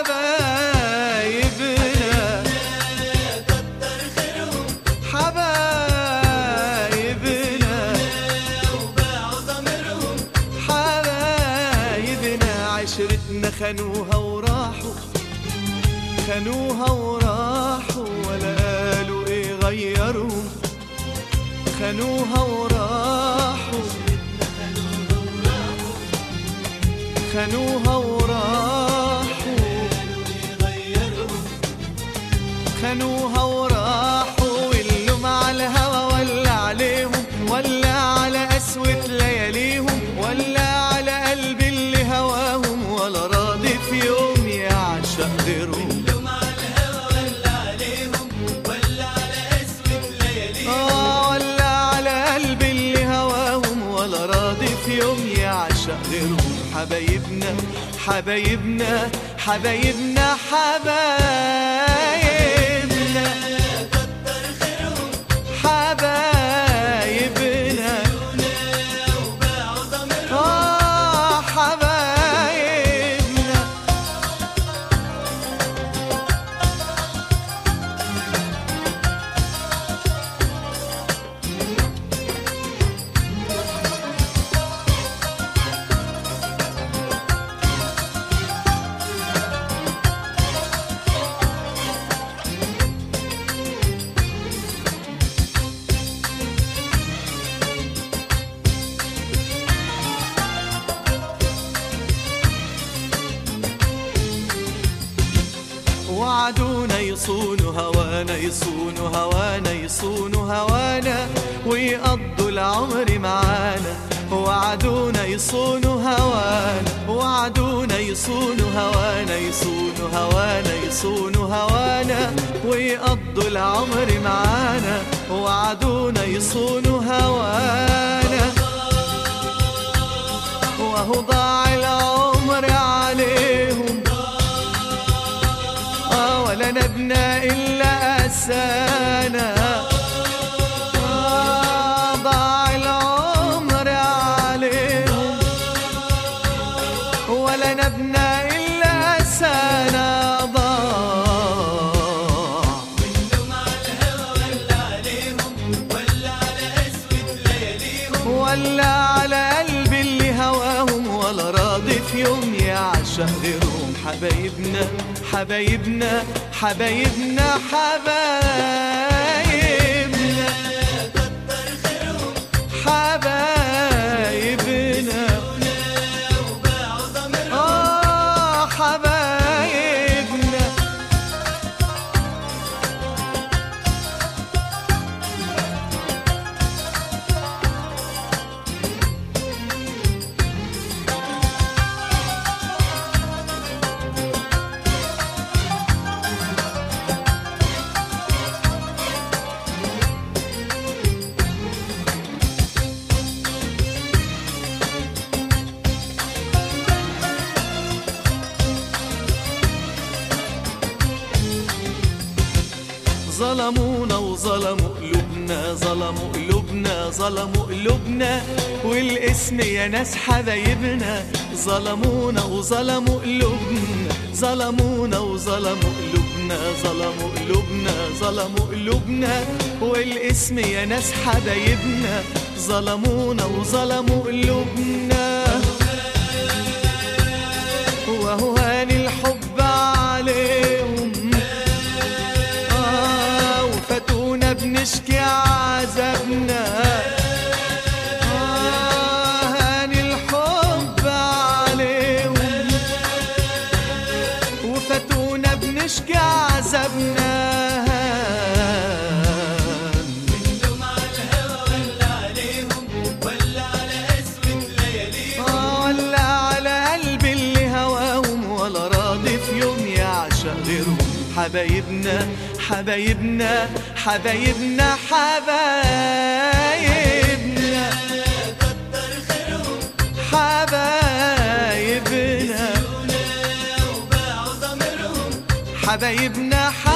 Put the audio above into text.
حبايبنا حبايبنا حبايبنا عشرتنا خانوها وراحوا خانوها وراحوا ولا قالوا ايه غيروا خانوها وراحوا خانوها وراحوا خانوها وراحوا واللوم على الهوى ولا عليهم ولا على قسوة لياليهم ولا على قلبي اللي هواهم ولا راضي في يوم يعشق غيرهم آه ولا على قلبي اللي هواهم ولا راضي في يوم يعشق غيرهم حبايبنا حبايبنا حبايبنا حبايبنا حبايبنا آه حبايبنا وعدونا يصونوا هوانا يصونوا هوانا يصونوا هوانا ويقضوا العمر معانا وعدونا يصونوا هوانا وعدونا يصونوا هوانا يصونوا هوانا يصونوا هوانا ويقضوا العمر معانا وعدونا يصونوا هوانا وهو ضاع العمر عليهم آه ولا نبنى إلا أسانا آه ضاع العمر عليهم ولا نبنى إلا أسانا ضاع ولا على قلبي اللي هواهم ولا راضي في يوم يعشق غيرهم حبايبنا حبايبنا حبايبنا حبايبنا حبايبنا آه حبايبنا ظلمونا وظلموا قلوبنا ظلموا قلوبنا ظلموا قلوبنا والاسم يا ناس حبايبنا ظلمونا وظلموا قلوبنا ظلمونا وظلموا قلوبنا ظلموا قلوبنا ظلموا قلوبنا والاسم يا ناس حبايبنا ظلمونا وظلموا قلوبنا وهو هان الحب عليهم آه وفاتونا بنشكي عذابنا آه هان الحب عليهم وفاتونا بنشكي عذابنا آه ولا على قلبي اللي هواهم ولا راضي في يوم يعشق غيرهم حبايبنا حبايبنا حبايبنا حبايبنا حبايبنا حبايبنا حبايبنا